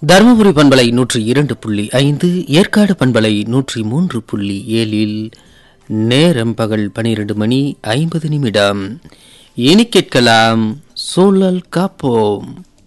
தருமபுரி பண்பலை நூற்றி இரண்டு புள்ளி ஐந்து ஏற்காடு பண்பலை நூற்றி மூன்று புள்ளி ஏழில் நேரம் பகல் பனிரெண்டு மணி ஐம்பது நிமிடம் இனி கேட்கலாம் சூழல் காப்போம்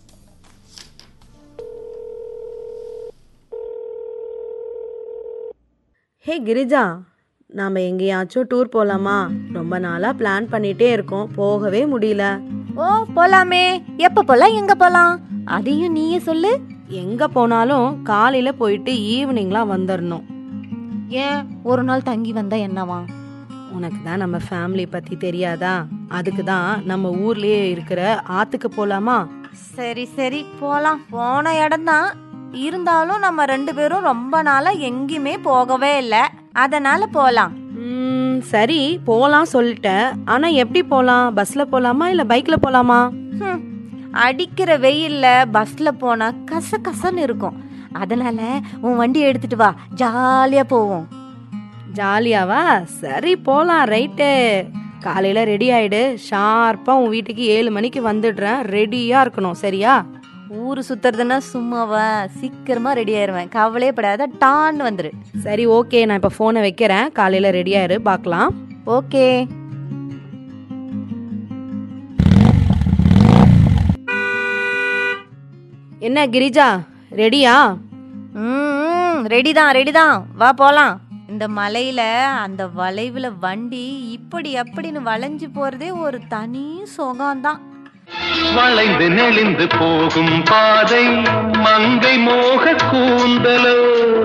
ஹே கிரிஜா நாம் எங்கேயாச்சும் டூர் போகலாமா ரொம்ப நாளாக பிளான் பண்ணிட்டே இருக்கோம் போகவே முடியல ஓ போலாமே எப்ப போலாம் எங்க போலாம் அதையும் நீயே சொல்லு எங்கே போனாலும் காலையில் போயிட்டு ஈவினிங்லாம் வந்துடணும் ஏன் ஒரு நாள் தங்கி வந்தா என்னவா உனக்கு தான் நம்ம ஃபேமிலி பற்றி தெரியாதா அதுக்கு தான் நம்ம ஊர்லேயே இருக்கிற ஆற்றுக்கு போகலாமா சரி சரி போலாம் போன இடம்தான் இருந்தாலும் நம்ம ரெண்டு பேரும் ரொம்ப நாளா எங்கேயுமே போகவே இல்லை அதனால போலாம் ம், சரி போகலாம் சொல்லிட்டேன் ஆனால் எப்படி போகலாம் பஸ்ஸில் போகலாமா இல்லை பைக்கில் போகலாமா ஹம், அடிக்கிற வெயில்ல பஸ்ல போனா கச கசன்னு இருக்கும் அதனால உன் வண்டி எடுத்துட்டு வா ஜாலியா போவோம் ஜாலியாவா சரி போகலாம் ரைட்டு காலையில் ரெடி ஆயிடு ஷார்ப்பாக உன் வீட்டுக்கு ஏழு மணிக்கு வந்துடுறேன் ரெடியாக இருக்கணும் சரியா ஊரு சுத்துறதுன்னா சும்மாவா சீக்கிரமா ரெடி ஆயிருவேன் கவலையே படாத டான்னு வந்துரு சரி ஓகே நான் இப்போ ஃபோனை வைக்கிறேன் காலையில் ரெடி ஆயிரு பார்க்கலாம் ஓகே என்ன கிரிஜா ரெடியா ம் ரெடி தான் ரெடி தான் வா போலாம் இந்த மலையில அந்த வளைவுல வண்டி இப்படி அப்படின்னு வளைஞ்சு போறதே ஒரு தனி சுகம்தான் வளைந்து நெளிந்து போகும் பாதை மங்கை மோக கூந்தலோ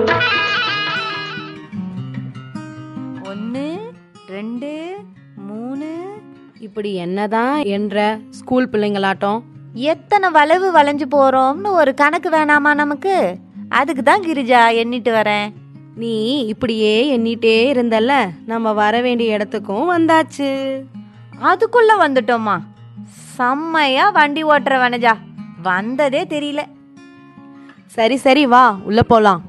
ஒன்னு ரெண்டு மூணு இப்படி என்னதான் என்ற ஸ்கூல் பிள்ளைங்களாட்டம் எத்தனை வளைவு வளைஞ்சு போறோம்னு ஒரு கணக்கு வேணாமா நமக்கு அதுக்கு தான் கிரிஜா எண்ணிட்டு வரேன் நீ இப்படியே எண்ணிட்டே இருந்தல்ல நம்ம வர வேண்டிய இடத்துக்கும் வந்தாச்சு அதுக்குள்ள வந்துட்டோமா செம்மையா வண்டி ஓட்டுற வனஜா வந்ததே தெரியல சரி சரி வா உள்ள போலாம்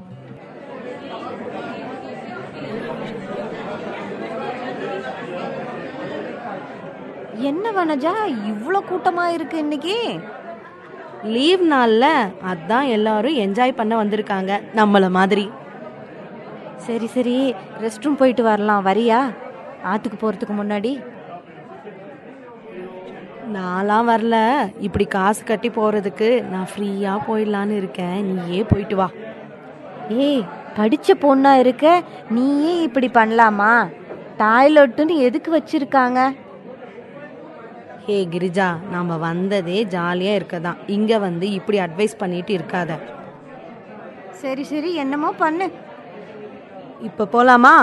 என்ன வனஜா இவ்ளோ கூட்டமா இருக்கு இன்னைக்கு லீவ் நாள்ல அதான் எல்லாரும் என்ஜாய் பண்ண வந்திருக்காங்க நம்மள மாதிரி சரி சரி ரெஸ்ட் ரூம் போயிட்டு வரலாம் வரியா ஆத்துக்கு போறதுக்கு முன்னாடி நான்லாம் வரல இப்படி காசு கட்டி போறதுக்கு நான் ஃப்ரீயா போயிடலான்னு இருக்கேன் நீயே போயிட்டு வா ஏய் படிச்ச பொண்ணா இருக்க நீயே இப்படி பண்ணலாமா டாய்லெட்டுன்னு எதுக்கு வச்சிருக்காங்க ஹே கிரிஜா நாம வந்ததே ஜாலியா இருக்கதான் இங்க வந்து இப்படி அட்வைஸ் பண்ணிட்டு இருக்காத சரி சரி என்னமோ பண்ணு இப்ப போலாமா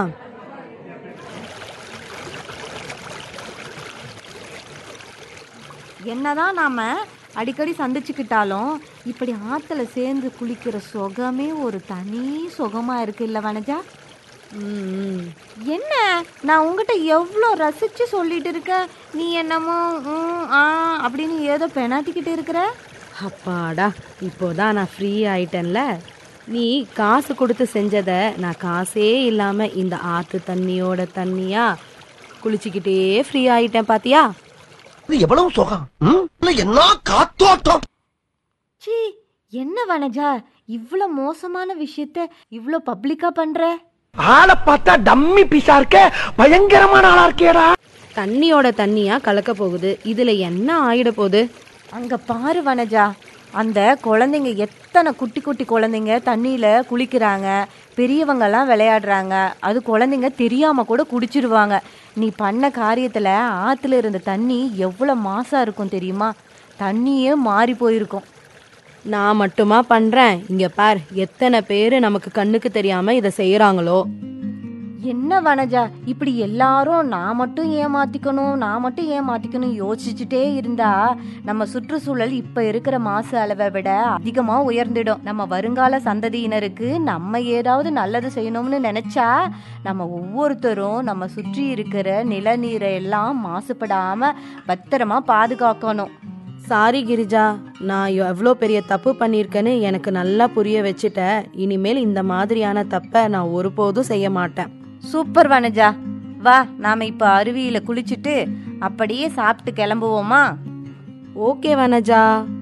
என்னதான் நாம அடிக்கடி சந்திச்சுக்கிட்டாலும் இப்படி ஆத்துல சேர்ந்து குளிக்கிற சுகமே ஒரு தனி சுகமா இருக்கு இல்ல வனஜா ம், என்ன நான் உங்ககிட்ட எவ்வளோ ரசிச்சு சொல்லிட்டு இருக்கேன் நீ என்னமோ ம், ஆ அப்படின்னு ஏதோ பெனாட்டிக்கிட்டு இருக்கிற அப்பாடா இப்போதான் நான் ஃப்ரீ ஆயிட்டேன்ல நீ காசு கொடுத்து செஞ்சத நான் காசே இல்லாம இந்த ஆத்து தண்ணியோட தண்ணியா குளிச்சுக்கிட்டே ஃப்ரீ ஆயிட்டேன் பாத்தியா இது எவ்வளவு சுகம் ம்? இல்ல என்ன காத்தோட்டம் சீ என்ன வனஜா இவ்வளோ மோசமான விஷயத்த இவ்வளோ பப்ளிக்கா பண்ற ஆளை பார்த்தா டம்மி பீஸா இருக்க பயங்கரமான ஆளா இருக்கேடா தண்ணியோட தண்ணியா கலக்க போகுது இதுல என்ன ஆயிட போகுது அங்க பாரு வனஜா அந்த குழந்தைங்க எத்தனை குட்டி குட்டி குழந்தைங்க தண்ணியில குளிக்கிறாங்க பெரியவங்கெல்லாம் விளையாடுறாங்க அது குழந்தைங்க தெரியாம கூட குடிச்சிருவாங்க நீ பண்ண காரியத்துல ஆத்துல இருந்த தண்ணி எவ்வளவு மாசா இருக்கும் தெரியுமா தண்ணியே மாறி போயிருக்கும் நான் மட்டுமா பண்றேன் இங்க பார் எத்தனை பேரு நமக்கு கண்ணுக்கு தெரியாம இத செய்யறாங்களோ என்ன வனஜா இப்படி எல்லாரும் நான் மட்டும் ஏமாத்திக்கணும் நான் மட்டும் ஏமாத்திக்கணும் யோசிச்சுட்டே இருந்தா நம்ம சுற்றுச்சூழல் இப்ப இருக்கிற மாசு அளவை விட அதிகமா உயர்ந்துடும் நம்ம வருங்கால சந்ததியினருக்கு நம்ம ஏதாவது நல்லது செய்யணும்னு நினைச்சா நம்ம ஒவ்வொருத்தரும் நம்ம சுற்றி இருக்கிற நிலநீரை எல்லாம் மாசுபடாம பத்திரமா பாதுகாக்கணும் சாரி கிரிஜா நான் எவ்வளோ பெரிய தப்பு பண்ணியிருக்கேன்னு எனக்கு நல்லா புரிய வச்சுட்ட இனிமேல் இந்த மாதிரியான தப்பை நான் ஒருபோதும் செய்ய மாட்டேன் சூப்பர் வனஜா வா நாம இப்ப அருவியில குளிச்சுட்டு அப்படியே சாப்பிட்டு கிளம்புவோமா ஓகே வனஜா